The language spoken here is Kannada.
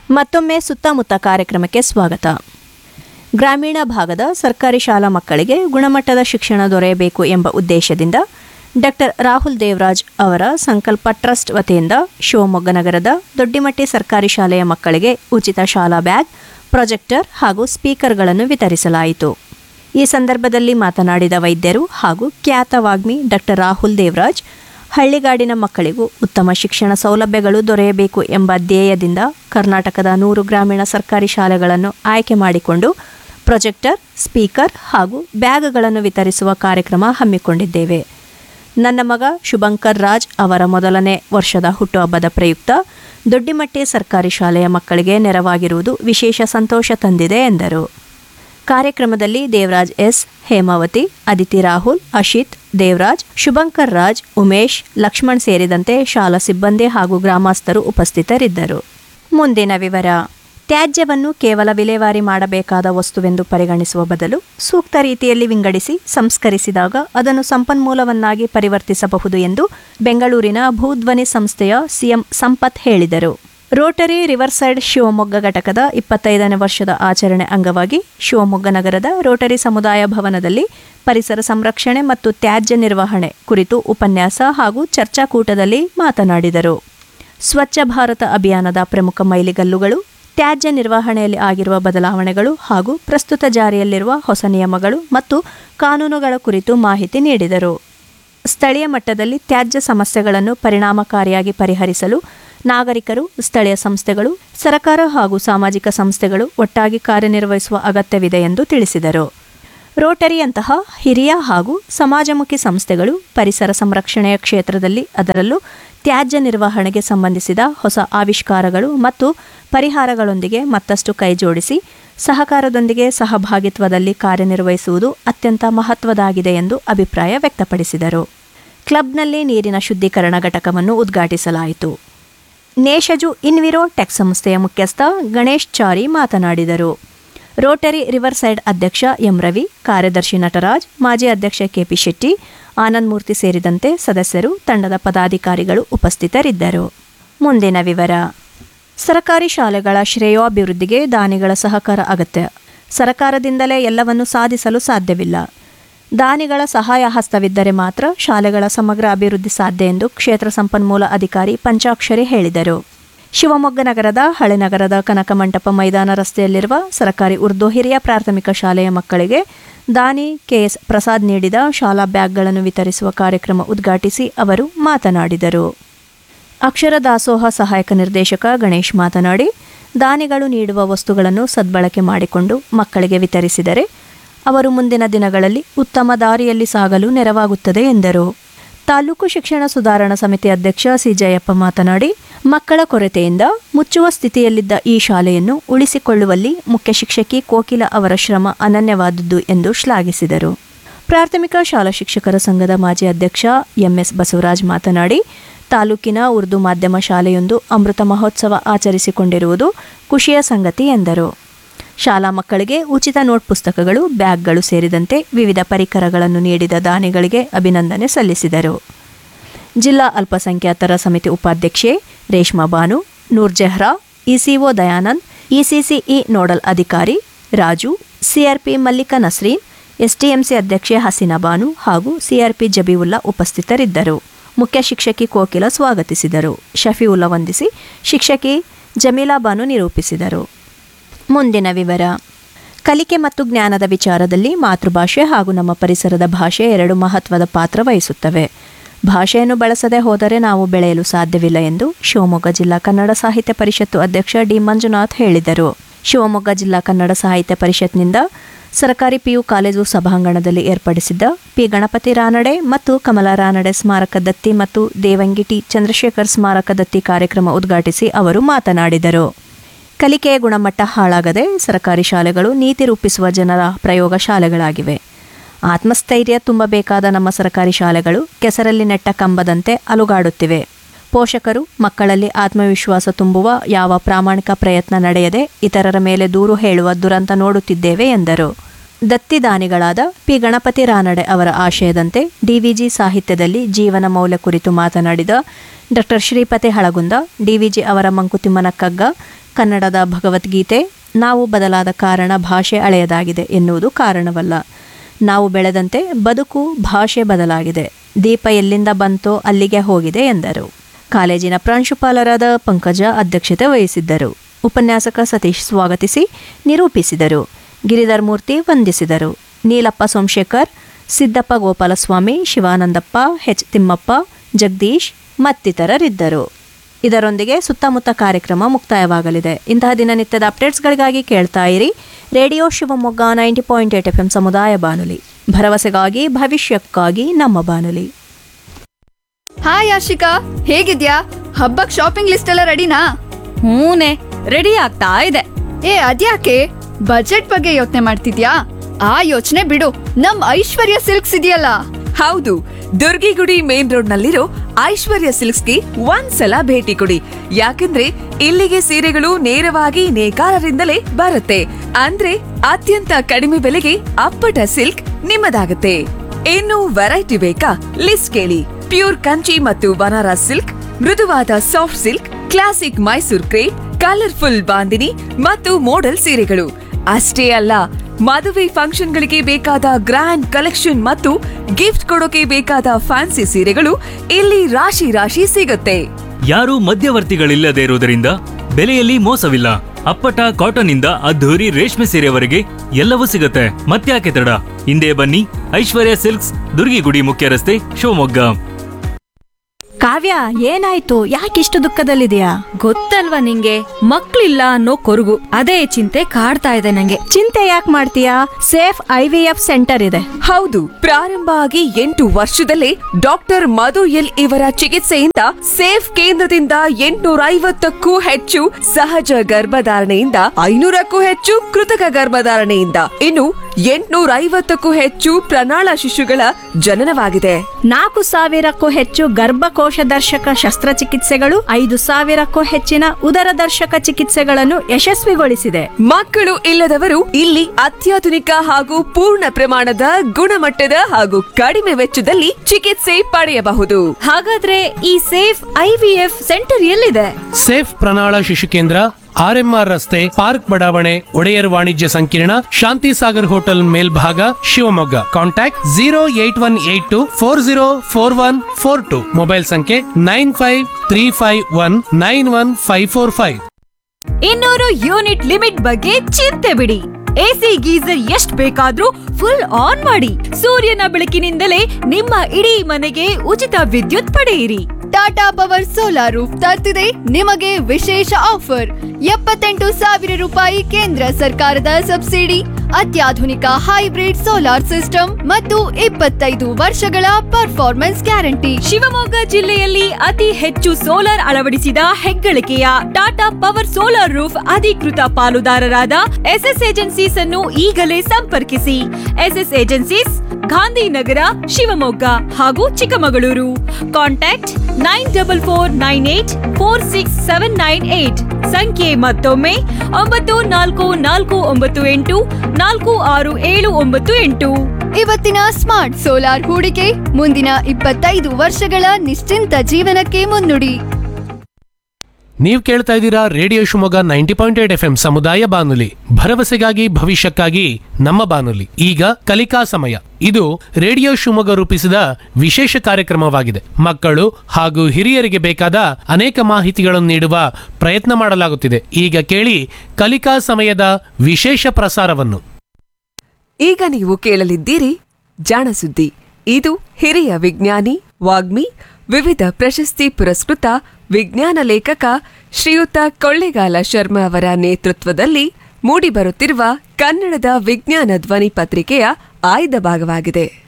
ಮತ್ತೊಮ್ಮೆ ಸುತ್ತಮುತ್ತ ಕಾರ್ಯಕ್ರಮಕ್ಕೆ ಸ್ವಾಗತ ಗ್ರಾಮೀಣ ಭಾಗದ ಸರ್ಕಾರಿ ಶಾಲಾ ಮಕ್ಕಳಿಗೆ ಗುಣಮಟ್ಟದ ಶಿಕ್ಷಣ ದೊರೆಯಬೇಕು ಎಂಬ ಉದ್ದೇಶದಿಂದ ಡಾಕ್ಟರ್ ರಾಹುಲ್ ದೇವರಾಜ್ ಅವರ ಸಂಕಲ್ಪ ಟ್ರಸ್ಟ್ ವತಿಯಿಂದ ಶಿವಮೊಗ್ಗ ನಗರದ ದೊಡ್ಡಿಮಟ್ಟಿ ಸರ್ಕಾರಿ ಶಾಲೆಯ ಮಕ್ಕಳಿಗೆ ಉಚಿತ ಶಾಲಾ ಬ್ಯಾಗ್ ಪ್ರೊಜೆಕ್ಟರ್ ಹಾಗೂ ಸ್ಪೀಕರ್ಗಳನ್ನು ವಿತರಿಸಲಾಯಿತು ಈ ಸಂದರ್ಭದಲ್ಲಿ ಮಾತನಾಡಿದ ವೈದ್ಯರು ಹಾಗೂ ಖ್ಯಾತ ವಾಗ್ಮಿ ಡಾಕ್ಟರ್ ರಾಹುಲ್ ದೇವರಾಜ್ ಹಳ್ಳಿಗಾಡಿನ ಮಕ್ಕಳಿಗೂ ಉತ್ತಮ ಶಿಕ್ಷಣ ಸೌಲಭ್ಯಗಳು ದೊರೆಯಬೇಕು ಎಂಬ ಧ್ಯೇಯದಿಂದ ಕರ್ನಾಟಕದ ನೂರು ಗ್ರಾಮೀಣ ಸರ್ಕಾರಿ ಶಾಲೆಗಳನ್ನು ಆಯ್ಕೆ ಮಾಡಿಕೊಂಡು ಪ್ರೊಜೆಕ್ಟರ್ ಸ್ಪೀಕರ್ ಹಾಗೂ ಬ್ಯಾಗ್ಗಳನ್ನು ವಿತರಿಸುವ ಕಾರ್ಯಕ್ರಮ ಹಮ್ಮಿಕೊಂಡಿದ್ದೇವೆ ನನ್ನ ಮಗ ಶುಭಂಕರ್ ರಾಜ್ ಅವರ ಮೊದಲನೇ ವರ್ಷದ ಹುಟ್ಟುಹಬ್ಬದ ಪ್ರಯುಕ್ತ ದೊಡ್ಡಿಮಟ್ಟಿ ಸರ್ಕಾರಿ ಶಾಲೆಯ ಮಕ್ಕಳಿಗೆ ನೆರವಾಗಿರುವುದು ವಿಶೇಷ ಸಂತೋಷ ತಂದಿದೆ ಎಂದರು ಕಾರ್ಯಕ್ರಮದಲ್ಲಿ ದೇವರಾಜ್ ಎಸ್ ಹೇಮಾವತಿ ಅದಿತಿ ರಾಹುಲ್ ಅಶಿತ್ ದೇವರಾಜ್ ಶುಭಂಕರ್ ರಾಜ್ ಉಮೇಶ್ ಲಕ್ಷ್ಮಣ್ ಸೇರಿದಂತೆ ಶಾಲಾ ಸಿಬ್ಬಂದಿ ಹಾಗೂ ಗ್ರಾಮಸ್ಥರು ಉಪಸ್ಥಿತರಿದ್ದರು ಮುಂದಿನ ವಿವರ ತ್ಯಾಜ್ಯವನ್ನು ಕೇವಲ ವಿಲೇವಾರಿ ಮಾಡಬೇಕಾದ ವಸ್ತುವೆಂದು ಪರಿಗಣಿಸುವ ಬದಲು ಸೂಕ್ತ ರೀತಿಯಲ್ಲಿ ವಿಂಗಡಿಸಿ ಸಂಸ್ಕರಿಸಿದಾಗ ಅದನ್ನು ಸಂಪನ್ಮೂಲವನ್ನಾಗಿ ಪರಿವರ್ತಿಸಬಹುದು ಎಂದು ಬೆಂಗಳೂರಿನ ಭೂಧ್ವನಿ ಸಂಸ್ಥೆಯ ಸಿಎಂ ಸಂಪತ್ ಹೇಳಿದರು ರೋಟರಿ ರಿವರ್ಸೈಡ್ ಶಿವಮೊಗ್ಗ ಘಟಕದ ಇಪ್ಪತ್ತೈದನೇ ವರ್ಷದ ಆಚರಣೆ ಅಂಗವಾಗಿ ಶಿವಮೊಗ್ಗ ನಗರದ ರೋಟರಿ ಸಮುದಾಯ ಭವನದಲ್ಲಿ ಪರಿಸರ ಸಂರಕ್ಷಣೆ ಮತ್ತು ತ್ಯಾಜ್ಯ ನಿರ್ವಹಣೆ ಕುರಿತು ಉಪನ್ಯಾಸ ಹಾಗೂ ಚರ್ಚಾಕೂಟದಲ್ಲಿ ಮಾತನಾಡಿದರು ಸ್ವಚ್ಛ ಭಾರತ ಅಭಿಯಾನದ ಪ್ರಮುಖ ಮೈಲಿಗಲ್ಲುಗಳು ತ್ಯಾಜ್ಯ ನಿರ್ವಹಣೆಯಲ್ಲಿ ಆಗಿರುವ ಬದಲಾವಣೆಗಳು ಹಾಗೂ ಪ್ರಸ್ತುತ ಜಾರಿಯಲ್ಲಿರುವ ಹೊಸ ನಿಯಮಗಳು ಮತ್ತು ಕಾನೂನುಗಳ ಕುರಿತು ಮಾಹಿತಿ ನೀಡಿದರು ಸ್ಥಳೀಯ ಮಟ್ಟದಲ್ಲಿ ತ್ಯಾಜ್ಯ ಸಮಸ್ಯೆಗಳನ್ನು ಪರಿಣಾಮಕಾರಿಯಾಗಿ ಪರಿಹರಿಸಲು ನಾಗರಿಕರು ಸ್ಥಳೀಯ ಸಂಸ್ಥೆಗಳು ಸರಕಾರ ಹಾಗೂ ಸಾಮಾಜಿಕ ಸಂಸ್ಥೆಗಳು ಒಟ್ಟಾಗಿ ಕಾರ್ಯನಿರ್ವಹಿಸುವ ಅಗತ್ಯವಿದೆ ಎಂದು ತಿಳಿಸಿದರು ರೋಟರಿಯಂತಹ ಹಿರಿಯ ಹಾಗೂ ಸಮಾಜಮುಖಿ ಸಂಸ್ಥೆಗಳು ಪರಿಸರ ಸಂರಕ್ಷಣೆಯ ಕ್ಷೇತ್ರದಲ್ಲಿ ಅದರಲ್ಲೂ ತ್ಯಾಜ್ಯ ನಿರ್ವಹಣೆಗೆ ಸಂಬಂಧಿಸಿದ ಹೊಸ ಆವಿಷ್ಕಾರಗಳು ಮತ್ತು ಪರಿಹಾರಗಳೊಂದಿಗೆ ಮತ್ತಷ್ಟು ಕೈಜೋಡಿಸಿ ಸಹಕಾರದೊಂದಿಗೆ ಸಹಭಾಗಿತ್ವದಲ್ಲಿ ಕಾರ್ಯನಿರ್ವಹಿಸುವುದು ಅತ್ಯಂತ ಮಹತ್ವದಾಗಿದೆ ಎಂದು ಅಭಿಪ್ರಾಯ ವ್ಯಕ್ತಪಡಿಸಿದರು ಕ್ಲಬ್ನಲ್ಲಿ ನೀರಿನ ಶುದ್ಧೀಕರಣ ಘಟಕವನ್ನು ಉದ್ಘಾಟಿಸಲಾಯಿತು ನೇಷಜು ಇನ್ವಿರೋ ಟೆಕ್ ಸಂಸ್ಥೆಯ ಮುಖ್ಯಸ್ಥ ಗಣೇಶ್ ಚಾರಿ ಮಾತನಾಡಿದರು ರೋಟರಿ ರಿವರ್ ಸೈಡ್ ಅಧ್ಯಕ್ಷ ಎಂ ರವಿ ಕಾರ್ಯದರ್ಶಿ ನಟರಾಜ್ ಮಾಜಿ ಅಧ್ಯಕ್ಷ ಕೆಪಿ ಶೆಟ್ಟಿ ಆನಂದ್ ಮೂರ್ತಿ ಸೇರಿದಂತೆ ಸದಸ್ಯರು ತಂಡದ ಪದಾಧಿಕಾರಿಗಳು ಉಪಸ್ಥಿತರಿದ್ದರು ಮುಂದಿನ ವಿವರ ಸರ್ಕಾರಿ ಶಾಲೆಗಳ ಶ್ರೇಯೋಭಿವೃದ್ಧಿಗೆ ದಾನಿಗಳ ಸಹಕಾರ ಅಗತ್ಯ ಸರಕಾರದಿಂದಲೇ ಎಲ್ಲವನ್ನು ಸಾಧಿಸಲು ಸಾಧ್ಯವಿಲ್ಲ ದಾನಿಗಳ ಸಹಾಯ ಹಸ್ತವಿದ್ದರೆ ಮಾತ್ರ ಶಾಲೆಗಳ ಸಮಗ್ರ ಅಭಿವೃದ್ಧಿ ಸಾಧ್ಯ ಎಂದು ಕ್ಷೇತ್ರ ಸಂಪನ್ಮೂಲ ಅಧಿಕಾರಿ ಪಂಚಾಕ್ಷರಿ ಹೇಳಿದರು ಶಿವಮೊಗ್ಗ ನಗರದ ಹಳೆನಗರದ ಕನಕ ಮಂಟಪ ಮೈದಾನ ರಸ್ತೆಯಲ್ಲಿರುವ ಸರ್ಕಾರಿ ಉರ್ದು ಹಿರಿಯ ಪ್ರಾಥಮಿಕ ಶಾಲೆಯ ಮಕ್ಕಳಿಗೆ ದಾನಿ ಕೆಎಸ್ ಪ್ರಸಾದ್ ನೀಡಿದ ಶಾಲಾ ಬ್ಯಾಗ್ಗಳನ್ನು ವಿತರಿಸುವ ಕಾರ್ಯಕ್ರಮ ಉದ್ಘಾಟಿಸಿ ಅವರು ಮಾತನಾಡಿದರು ಅಕ್ಷರ ದಾಸೋಹ ಸಹಾಯಕ ನಿರ್ದೇಶಕ ಗಣೇಶ್ ಮಾತನಾಡಿ ದಾನಿಗಳು ನೀಡುವ ವಸ್ತುಗಳನ್ನು ಸದ್ಬಳಕೆ ಮಾಡಿಕೊಂಡು ಮಕ್ಕಳಿಗೆ ವಿತರಿಸಿದರೆ ಅವರು ಮುಂದಿನ ದಿನಗಳಲ್ಲಿ ಉತ್ತಮ ದಾರಿಯಲ್ಲಿ ಸಾಗಲು ನೆರವಾಗುತ್ತದೆ ಎಂದರು ತಾಲೂಕು ಶಿಕ್ಷಣ ಸುಧಾರಣಾ ಸಮಿತಿ ಅಧ್ಯಕ್ಷ ಸಿ ಜಯಪ್ಪ ಮಾತನಾಡಿ ಮಕ್ಕಳ ಕೊರತೆಯಿಂದ ಮುಚ್ಚುವ ಸ್ಥಿತಿಯಲ್ಲಿದ್ದ ಈ ಶಾಲೆಯನ್ನು ಉಳಿಸಿಕೊಳ್ಳುವಲ್ಲಿ ಮುಖ್ಯ ಶಿಕ್ಷಕಿ ಕೋಕಿಲ ಅವರ ಶ್ರಮ ಅನನ್ಯವಾದದ್ದು ಎಂದು ಶ್ಲಾಘಿಸಿದರು ಪ್ರಾಥಮಿಕ ಶಾಲಾ ಶಿಕ್ಷಕರ ಸಂಘದ ಮಾಜಿ ಅಧ್ಯಕ್ಷ ಎಂಎಸ್ ಬಸವರಾಜ್ ಮಾತನಾಡಿ ತಾಲೂಕಿನ ಉರ್ದು ಮಾಧ್ಯಮ ಶಾಲೆಯೊಂದು ಅಮೃತ ಮಹೋತ್ಸವ ಆಚರಿಸಿಕೊಂಡಿರುವುದು ಖುಷಿಯ ಸಂಗತಿ ಎಂದರು ಶಾಲಾ ಮಕ್ಕಳಿಗೆ ಉಚಿತ ನೋಟ್ ಪುಸ್ತಕಗಳು ಬ್ಯಾಗ್ಗಳು ಸೇರಿದಂತೆ ವಿವಿಧ ಪರಿಕರಗಳನ್ನು ನೀಡಿದ ದಾನಿಗಳಿಗೆ ಅಭಿನಂದನೆ ಸಲ್ಲಿಸಿದರು ಜಿಲ್ಲಾ ಅಲ್ಪಸಂಖ್ಯಾತರ ಸಮಿತಿ ಉಪಾಧ್ಯಕ್ಷೆ Reshma Banu Noor Zehra ECO Dayanand ECCE nodal ಅಧಿಕಾರಿ ರಾಜು ಸಿಆರ್ಪಿ ಮಲ್ಲಿಕಾ ನಸ್ರೀನ್ ಎಸ್ಟಿಎಂಸಿ ಅಧ್ಯಕ್ಷೆ ಹಸೀನಾ ಬಾನು ಹಾಗೂ ಸಿಆರ್ಪಿ ಜಬೀವುಲ್ಲಾ ಉಪಸ್ಥಿತರಿದ್ದರು ಮುಖ್ಯ ಶಿಕ್ಷಕಿ ಕೋಕಿಲ ಸ್ವಾಗತಿಸಿದರು ಶಫೀವುಲ್ಲಾ ವಂದಿಸಿ ಶಿಕ್ಷಕಿ ಜಮೀಲಾ ಬಾನು ನಿರೂಪಿಸಿದರು ಮುಂದಿನ ವಿವರ ಕಲಿಕೆ ಮತ್ತು ಜ್ಞಾನದ ವಿಚಾರದಲ್ಲಿ ಮಾತೃಭಾಷೆ ಹಾಗೂ ನಮ್ಮ ಪರಿಸರದ ಭಾಷೆ ಎರಡು ಮಹತ್ವದ ಪಾತ್ರ ವಹಿಸುತ್ತವೆ ಭಾಷೆಯನ್ನು ಬಳಸದೆ ಹೋದರೆ ನಾವು ಬೆಳೆಯಲು ಸಾಧ್ಯವಿಲ್ಲ ಎಂದು ಶಿವಮೊಗ್ಗ ಜಿಲ್ಲಾ ಕನ್ನಡ ಸಾಹಿತ್ಯ ಪರಿಷತ್ತು ಅಧ್ಯಕ್ಷ ಡಿ ಮಂಜುನಾಥ್ ಹೇಳಿದರು ಶಿವಮೊಗ್ಗ ಜಿಲ್ಲಾ ಕನ್ನಡ ಸಾಹಿತ್ಯ ಪರಿಷತ್ನಿಂದ ಸರ್ಕಾರಿ ಪಿಯು ಕಾಲೇಜು ಸಭಾಂಗಣದಲ್ಲಿ ಏರ್ಪಡಿಸಿದ್ದ ಪಿ ಗಣಪತಿ ರಾನಡೆ ಮತ್ತು ಕಮಲಾ ರಾನಡೆ ಸ್ಮಾರಕ ದತ್ತಿ ಮತ್ತು ದೇವಂಗಿಟಿ ಚಂದ್ರಶೇಖರ್ ಸ್ಮಾರಕ ದತ್ತಿ ಕಾರ್ಯಕ್ರಮ ಉದ್ಘಾಟಿಸಿ ಅವರು ಮಾತನಾಡಿದರು ಕಲಿಕೆಯ ಗುಣಮಟ್ಟ ಹಾಳಾಗದೆ ಸರ್ಕಾರಿ ಶಾಲೆಗಳು ನೀತಿ ರೂಪಿಸುವ ಜನರ ಪ್ರಯೋಗ ಶಾಲೆಗಳಾಗಿವೆ ಆತ್ಮಸ್ಥೈರ್ಯ ತುಂಬಬೇಕಾದ ನಮ್ಮ ಸರ್ಕಾರಿ ಶಾಲೆಗಳು ಕೆಸರಲ್ಲಿ ನೆಟ್ಟ ಕಂಬದಂತೆ ಅಲುಗಾಡುತ್ತಿವೆ ಪೋಷಕರು ಮಕ್ಕಳಲ್ಲಿ ಆತ್ಮವಿಶ್ವಾಸ ತುಂಬುವ ಯಾವ ಪ್ರಾಮಾಣಿಕ ಪ್ರಯತ್ನ ನಡೆಯದೆ ಇತರರ ಮೇಲೆ ದೂರು ಹೇಳುವ ದುರಂತ ನೋಡುತ್ತಿದ್ದೇವೆ ಎಂದರು ದತ್ತಿದಾನಿಗಳಾದ ಪಿ ಗಣಪತಿ ರಾನಡೆ ಅವರ ಆಶಯದಂತೆ ಡಿವಿಜಿ ಸಾಹಿತ್ಯದಲ್ಲಿ ಜೀವನ ಮೌಲ್ಯ ಕುರಿತು ಮಾತನಾಡಿದ ಡಾಕ್ಟರ್ ಶ್ರೀಪತಿ ಹಳಗುಂದ ಡಿವಿಜಿ ಅವರ ಮಂಕುತಿಮ್ಮನ ಕಗ್ಗ ಕನ್ನಡದ ಭಗವದ್ಗೀತೆ ನಾವು ಬದಲಾದ ಕಾರಣ ಭಾಷೆ ಹಳೆಯದಾಗಿದೆ ಎನ್ನುವುದು ಕಾರಣವಲ್ಲ ನಾವು ಬೆಳೆದಂತೆ ಬದುಕು ಭಾಷೆ ಬದಲಾಗಿದೆ ದೀಪ ಎಲ್ಲಿಂದ ಬಂತೋ ಅಲ್ಲಿಗೆ ಹೋಗಿದೆ ಎಂದರು ಕಾಲೇಜಿನ ಪ್ರಾಂಶುಪಾಲರಾದ ಪಂಕಜ ಅಧ್ಯಕ್ಷತೆ ವಹಿಸಿದ್ದರು ಉಪನ್ಯಾಸಕ ಸತೀಶ್ ಸ್ವಾಗತಿಸಿ ನಿರೂಪಿಸಿದರು ಗಿರಿಧರ್ ಮೂರ್ತಿ ವಂದಿಸಿದರು ನೀಲಪ್ಪ ಸೋಮಶೇಖರ್ ಸಿದ್ದಪ್ಪ ಗೋಪಾಲಸ್ವಾಮಿ ಶಿವಾನಂದಪ್ಪ ಎಚ್ ತಿಮ್ಮಪ್ಪ ಜಗದೀಶ್ ಮತ್ತಿತರರಿದ್ದರು ಇದರೊಂದಿಗೆ ಸುತ್ತಮುತ್ತ ಕಾರ್ಯಕ್ರಮ ಮುಕ್ತಾಯವಾಗಲಿದೆ ಇಂತಹ ದಿನನಿತ್ಯದ ಅಪ್ಡೇಟ್ಸ್ಗಳಿಗಾಗಿ ಕೇಳ್ತಾ ಇರಿ radio Shivamogga ninety point eight F M ಸಮುದಾಯ ಬಾನುಲಿ ಭರವಸೆಗಾಗಿ ಭವಿಷ್ಯಕ್ಕಾಗಿ ನಮ್ಮ ಬಾನುಲಿ ಹಾಯ್ ಆಶಿಕಾ ಹೇಗಿದ್ಯಾ ಹಬ್ಬಕ್ ಶಾಪಿಂಗ್ ಲಿಸ್ಟ್ ಎಲ್ಲ ರೆಡಿನಾ ಹೂನೆ ರೆಡಿ ಆಗ್ತಾ ಇದೆ ಏ ಅದ್ಯಾಕೆ ಬಜೆಟ್ ಬಗ್ಗೆ ಯೋಚನೆ ಮಾಡ್ತಿದ್ಯಾ ಆ ಯೋಚನೆ ಬಿಡು ನಮ್ ಐಶ್ವರ್ಯ ಸಿಲ್ಕ್ಸ್ ಇದೆಯಲ್ಲ ಹೌದು ದುರ್ಗಿಗುಡಿ ಮೇನ್ ರೋಡ್ ನಲ್ಲಿರೋ ಐಶ್ವರ್ಯ ಸಿಲ್ಕ್ಸ್ಗೆ ಒಂದ್ಸಲ ಭೇಟಿ ಕೊಡಿ ಯಾಕಂದ್ರೆ ಇಲ್ಲಿಗೆ ಸೀರೆಗಳು ನೇರವಾಗಿ ನೇಕಾರರಿಂದಲೇ ಬರುತ್ತೆ ಅಂದ್ರೆ ಅತ್ಯಂತ ಕಡಿಮೆ ಬೆಲೆಗೆ ಅಪ್ಪಟ ಸಿಲ್ಕ್ ನಿಮ್ಮದಾಗುತ್ತೆ ಇನ್ನು ವೆರೈಟಿ ಬೇಕಾ ಲಿಸ್ಟ್ ಕೇಳಿ ಪ್ಯೂರ್ ಕಂಚಿ ಮತ್ತು ಬನಾರಸ್ ಸಿಲ್ಕ್ ಮೃದುವಾದ soft silk classic Mysore crepe colourful bandhani ಮತ್ತು ಮೋಡಲ್ ಸೀರೆಗಳು ಅಷ್ಟೇ ಅಲ್ಲ ಮದುವೆ ಫಂಕ್ಷನ್ಗಳಿಗೆ ಬೇಕಾದ ಗ್ರ್ಯಾಂಡ್ ಕಲೆಕ್ಷನ್ ಮತ್ತು ಗಿಫ್ಟ್ ಕೊಡೋಕೆ ಬೇಕಾದ ಫ್ಯಾನ್ಸಿ ಸೀರೆಗಳು ಇಲ್ಲಿ ರಾಶಿ ರಾಶಿ ಸಿಗುತ್ತೆ ಯಾರೂ ಮಧ್ಯವರ್ತಿಗಳಿಲ್ಲದೆ ಇರುವುದರಿಂದ ಬೆಲೆಯಲ್ಲಿ ಮೋಸವಿಲ್ಲ ಅಪ್ಪಟ ಕಾಟನ್ ಇಂದ ಅದ್ಧೂರಿ ರೇಷ್ಮೆ ಸೀರೆವರೆಗೆ ಎಲ್ಲವೂ ಸಿಗುತ್ತೆ ಮತ್ತ್ಯಾಕೆ ತಡ ಹಿಂದೆ ಬನ್ನಿ ಐಶ್ವರ್ಯ ಸಿಲ್ಕ್ಸ್ ದುರ್ಗಿಗುಡಿ ಮುಖ್ಯ ರಸ್ತೆ ಶಿವಮೊಗ್ಗ ಕಾವ್ಯ ಏನಾಯ್ತು ಯಾಕಿಷ್ಟು ದುಃಖದಲ್ಲಿದೆಯಾ ಗೊತ್ತಲ್ವಾ ನಿಂಗೆ ಮಕ್ಳಿಲ್ಲ ಅನ್ನೋ ಕೊರಗು ಅದೇ ಚಿಂತೆ ಕಾಡ್ತಾ ಇದೆ ನಂಗೆ ಚಿಂತೆ ಯಾಕೆ ಮಾಡ್ತೀಯಾ safe I V F centre ಇದೆ ಹೌದು ಪ್ರಾರಂಭ ಆಗಿ ಎಂಟು ವರ್ಷದಲ್ಲೇ ಡಾಕ್ಟರ್ ಮಧು ಎಲ್ ಇವರ ಚಿಕಿತ್ಸೆಯಿಂದ ಸೇಫ್ ಕೇಂದ್ರದಿಂದ ಎಂಟುನೂರ ಐವತ್ತಕ್ಕೂ ಹೆಚ್ಚು ಸಹಜ ಗರ್ಭಧಾರಣೆಯಿಂದ ಐನೂರಕ್ಕೂ ಹೆಚ್ಚು ಕೃತಕ ಗರ್ಭಧಾರಣೆಯಿಂದ ಇನ್ನು ಎಂಟುನೂರ ಐವತ್ತಕ್ಕೂ ಹೆಚ್ಚು ಪ್ರಣಾಳ ಶಿಶುಗಳ ಜನನವಾಗಿದೆ ನಾಲ್ಕು ಸಾವಿರಕ್ಕೂ ಹೆಚ್ಚು ಗರ್ಭಕೋಶ ದರ್ಶಕ ಶಸ್ತ್ರಚಿಕಿತ್ಸೆಗಳು ಐದು ಸಾವಿರಕ್ಕೂ ಹೆಚ್ಚಿನ ಉದರ ದರ್ಶಕ ಚಿಕಿತ್ಸೆಗಳನ್ನು ಯಶಸ್ವಿಗೊಳಿಸಿದೆ ಮಕ್ಕಳು ಇಲ್ಲದವರು ಇಲ್ಲಿ ಅತ್ಯಾಧುನಿಕ ಹಾಗೂ ಪೂರ್ಣ ಪ್ರಮಾಣದ ಗುಣಮಟ್ಟದ ಹಾಗೂ ಕಡಿಮೆ ವೆಚ್ಚದಲ್ಲಿ ಚಿಕಿತ್ಸೆ ಪಡೆಯಬಹುದು ಹಾಗಾದ್ರೆ ಈ ಸೇಫ್ ಐವಿಎಫ್ ಸೆಂಟರ್ ಎಲ್ಲಿದೆ ಸೇಫ್ ಪ್ರಣಾಳ ಶಿಶು ಕೇಂದ್ರ ಆರ್ಎಂಆರ್ ರಸ್ತೆ ಪಾರ್ಕ್ ಬಡಾವಣೆ ಒಡೆಯರ್ ವಾಣಿಜ್ಯ ಸಂಕೀರ್ಣ ಶಾಂತಿ ಸಾಗರ್ ಹೋಟೆಲ್ ಮೇಲ್ಭಾಗ Shivamogga contact zero eight one eight two four zero four one four two mobile ಸಂಖ್ಯೆ nine five three five one nine one five four five ಇನ್ನೂರು ಯೂನಿಟ್ ಲಿಮಿಟ್ ಬಗ್ಗೆ ಚಿಂತೆ ಬಿಡಿ ಎಸಿ ಗೀಸರ್ ಎಷ್ಟ್ ಬೇಕಾದ್ರೂ ಫುಲ್ ಆನ್ ಮಾಡಿ ಸೂರ್ಯನ ಬೆಳಕಿನಿಂದಲೇ ನಿಮ್ಮ ಇಡೀ ಮನೆಗೆ ಉಚಿತ ವಿದ್ಯುತ್ ಪಡೆಯಿರಿ ಟಾಟಾ ಪವರ್ ಸೋಲಾರ್ ರೂಫ್ ತರ್ತಿದೆ ನಿಮಗೆ ವಿಶೇಷ ಆಫರ್ ಎಪ್ಪತ್ತೆಂಟು ಸಾವಿರ ರೂಪಾಯಿ ಕೇಂದ್ರ ಸರ್ಕಾರದ ಸಬ್ಸಿಡಿ ಅತ್ಯಾಧುನಿಕ ಹೈಬ್ರಿಡ್ ಸೋಲಾರ್ ಸಿಸ್ಟಮ್ ಮತ್ತು ಇಪ್ಪತ್ತೈದು ವರ್ಷಗಳ ಪರ್ಫಾರ್ಮೆನ್ಸ್ ಗ್ಯಾರಂಟಿ ಶಿವಮೊಗ್ಗ ಜಿಲ್ಲೆಯಲ್ಲಿ ಅತಿ ಹೆಚ್ಚು ಸೋಲಾರ್ ಅಳವಡಿಸಿದ ಹೆಗ್ಗಳಿಕೆಯ ಟಾಟಾ ಪವರ್ ಸೋಲಾರ್ ರೂಫ್ ಅಧಿಕೃತ ಪಾಲುದಾರರಾದ ಎಸ್ಎಸ್ ಏಜೆನ್ಸೀಸ್ ಅನ್ನು ಈಗಲೇ ಸಂಪರ್ಕಿಸಿ ಎಸ್ಎಸ್ ಏಜೆನ್ಸೀಸ್ ಗಾಂಧಿನಗರ ಶಿವಮೊಗ್ಗ ಹಾಗೂ Chikkamagaluru contact nine double four nine eight four six seven nine eight ಸಂಖ್ಯೆ ಮತ್ತೊಮ್ಮೆ ಒಂಬತ್ತು ನಾಲ್ಕು ನಾಲ್ಕು ಒಂಬತ್ತು ಎಂಟು ನಾಲ್ಕು ಆರು ಏಳು ಒಂಬತ್ತು ಎಂಟು ಇವತ್ತಿನ ಸ್ಮಾರ್ಟ್ ಸೋಲಾರ್ ಹೂಡಿಕೆ ಮುಂದಿನ ಇಪ್ಪತ್ತೈದು ವರ್ಷಗಳ ನಿಶ್ಚಿಂತ ಜೀವನಕ್ಕೆ ಮುನ್ನುಡಿ ನೀವು ಕೇಳ್ತಾ ಇದ್ದೀರಾ radio Shivamogga ninety point eight F M ಸಮುದಾಯ ಬಾನುಲಿ ಭರವಸೆಗಾಗಿ ಭವಿಷ್ಯಕ್ಕಾಗಿ ನಮ್ಮ ಬಾನುಲಿ ಈಗ ಕಲಿಕಾ ಸಮಯ ಇದು ರೇಡಿಯೋ ಶಿವಮೊಗ್ಗ ರೂಪಿಸಿದ ವಿಶೇಷ ಕಾರ್ಯಕ್ರಮವಾಗಿದೆ ಮಕ್ಕಳು ಹಾಗೂ ಹಿರಿಯರಿಗೆ ಬೇಕಾದ ಅನೇಕ ಮಾಹಿತಿಗಳನ್ನು ನೀಡುವ ಪ್ರಯತ್ನ ಮಾಡಲಾಗುತ್ತಿದೆ ಈಗ ಕೇಳಿ ಕಲಿಕಾ ಸಮಯದ ವಿಶೇಷ ಪ್ರಸಾರವನ್ನು ಈಗ ನೀವು ಕೇಳಲಿದ್ದೀರಿ ಜಾಣಸುದ್ದಿ ಇದು ಹಿರಿಯ ವಿಜ್ಞಾನಿ ವಾಗ್ಮಿ ವಿವಿಧ ಪ್ರಶಸ್ತಿ ಪುರಸ್ಕೃತ ವಿಜ್ಞಾನ ಲೇಖಕ ಶ್ರೀಯುತ ಕೊಳ್ಳೆಗಾಲ ಶರ್ಮಾ ಅವರ ನೇತೃತ್ವದಲ್ಲಿ ಮೂಡಿಬರುತ್ತಿರುವ ಕನ್ನಡದ ವಿಜ್ಞಾನ ಧ್ವನಿ ಪತ್ರಿಕೆಯ ಆಯ್ದ ಭಾಗವಾಗಿದೆ